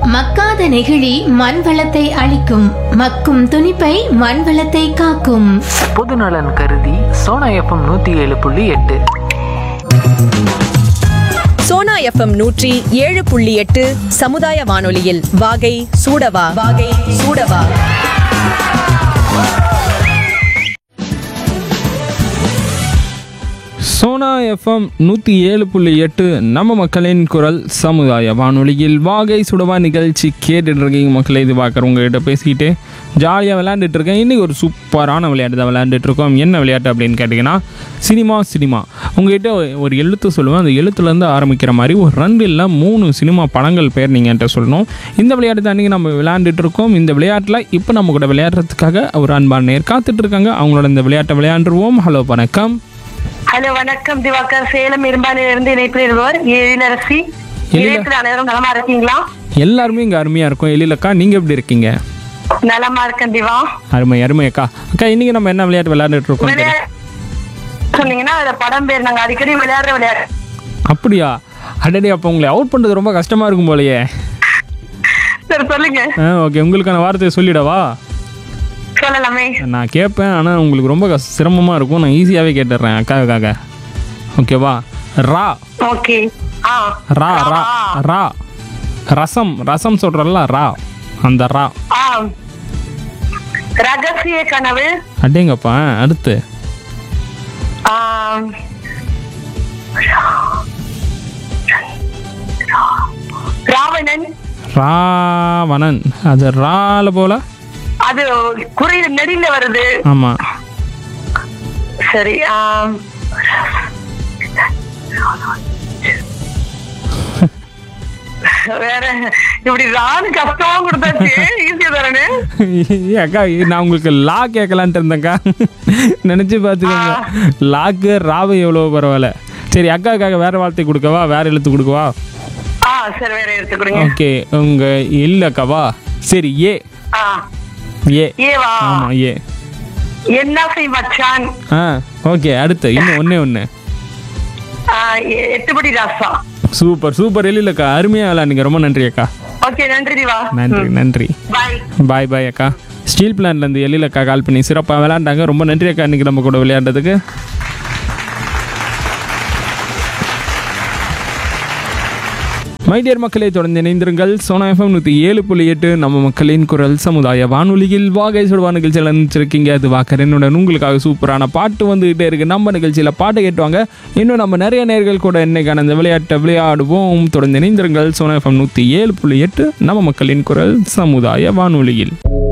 மக்காத நெகிழி மண் வளத்தை அழிக்கும் மக்கும் துணிப்பை மண் வளத்தை காக்கும் பொதுநலன் கருதி சோனா எஃப்எம் நூற்றி ஏழு புள்ளி எட்டு சோனா எஃப்எம் நூற்றி ஏழு புள்ளி எட்டு சமுதாய வானொலியில் வாகை சூடவா வாகை சூடவா சோனா எஃப்எம் நூற்றி ஏழு புள்ளி எட்டு நம்ம மக்களின் குரல் சமுதாய வானொலியில் வாகை சுடவா நிகழ்ச்சி கேட்டுட்டு இருக்கீங்க மக்களை இது பார்க்குறவங்ககிட்ட பேசிக்கிட்டு ஜாலியாக விளையாண்டுட்டு இருக்கேன் இன்றைக்கி ஒரு சூப்பரான விளையாட்டு தான் விளையாண்டுட்டு இருக்கோம் என்ன விளையாட்டு அப்படின்னு கேட்டிங்கன்னா சினிமா சினிமா உங்ககிட்ட ஒரு எழுத்து சொல்லுவேன் அந்த எழுத்துலேருந்து ஆரம்பிக்கிற மாதிரி ஒரு ரெண்டு இல்லை மூணு சினிமா படங்கள் பேர் நீங்கள் என்கிட்ட சொல்லணும் இந்த விளையாட்டு தான் இன்றைக்கி நம்ம விளையாண்டுட்டு இருக்கோம் இந்த விளையாட்டில் இப்போ நம்ம கூட விளையாடுறதுக்காக ஒரு அன்பான நேர் காத்துட்டு இருக்காங்க அவங்களோட இந்த விளையாட்டை விளையாண்டுருவோம் ஹலோ வணக்கம் ஹலோ வணக்கம் திவாகர் சேலம் இரும்பாலையில இருந்து இணைப்பில் இருப்பவர் எழிலரசி எழில- இணையத்தில் அனைவரும் நலமா இருக்கீங்களா எல்லாருமே இங்கே அருமையாக இருக்கும் எழிலக்கா நீங்கள் எப்படி இருக்கீங்க நலமா இருக்கேன் திவா அருமை அருமை அக்கா அக்கா இன்னைக்கு நம்ம என்ன விளையாட்டு விளையாண்டுட்டு இருக்கோம் தெரியுமா? விளையாட சொன்னீங்கன்னா அதுல படம் பேர் நாங்க அடிக்கடி விளையாடுற விளையாடு அப்படியா அடடே அப்போ உங்களை அவுட் பண்ணுறது ரொம்ப கஷ்டமாக இருக்கும் போலயே சரி சொல்லுங்க ஆ ஓகே உங்களுக்கான வார்த்தையை சொல்லிடவா சொல்லலாமே நான் கேட்பேன் ஆனால் உங்களுக்கு ரொம்ப கஷ் சிரமமாக இருக்கும் நான் ஈஸியாகவே கேட்டுடுறேன் அக்காவுக்காக ஓகேவா ரா ஓகே ஆ ரா ரா ரா ரசம் ரசம் சொல்கிறல்ல ரா அந்த ரா ஆ ரகசிய கனவு அடேங்கப்பா அடுத்து ஆ ராவணன் ராவணன் அது ரால போல அது குறியில நெடில வருது ஆமாம் சரி ஆம். வேற இப்படி ராணு கஷ்டம் கொடுத்தாச்சு ஈஸியா தானே ஏய் அக்கா நான் உங்களுக்கு லா கேட்கலான்ட்டு இருந்தேன்க்கா நினச்சி பார்த்துக்கோங்க லாக்கு ராவு எவ்வளோ பரவாயில்ல சரி அக்காவுக்காக வேற வார்த்தை கொடுக்கவா வேற எழுத்து கொடுக்கவா ஆ சரி வேற எடுத்து கொடுங்க ஓகே உங்கள் இல்லைக்காவா சரி ஏ ஆ ஏ ஏவா ஆமாம் ஏ என்ன செய் மச்சான் ஆ ஓகே அடுத்து இன்னும் ஒன்றே ஒன்று ஆ, எ- எட்டுப்படி ராசா சூப்பர் சூப்பர் இல்லைக்கா அருமையாக விளாண்டுங்க ரொம்ப நன்றி அக்கா ஓகே நன்றி திவா நன்றி நன்றி பாய் பாய் பாய் அக்கா ஸ்டீல் பிளான்லேருந்து எழில் அக்கா கால் பண்ணி சிறப்பாக விளையாண்டாங்க ரொம்ப நன்றி அக்கா இன்னைக்கு நம்ம கூட விளையாண்டதுக்கு மைடியர் மக்களை தொடர்ந்து இணைந்திருங்கள் சோனா எஃப்எம் நூற்றி ஏழு புள்ளி எட்டு நம்ம மக்களின் குரல் சமுதாய வானொலியில் வாகை சுடுவா நிகழ்ச்சியில் நினைச்சிருக்கீங்க அது வாக்கர் என்னுடன் உங்களுக்காக சூப்பரான பாட்டு வந்துகிட்டே இருக்கு நம்ம நிகழ்ச்சியில் பாட்டு கேட்டுவாங்க இன்னும் நம்ம நிறைய நேர்கள் கூட இன்னைக்கான இந்த விளையாட்டை விளையாடுவோம் தொடர்ந்து இணைந்திருங்கள் சோனா எஃப்எம் நூற்றி ஏழு புள்ளி எட்டு நம்ம மக்களின் குரல் சமுதாய வானொலியில்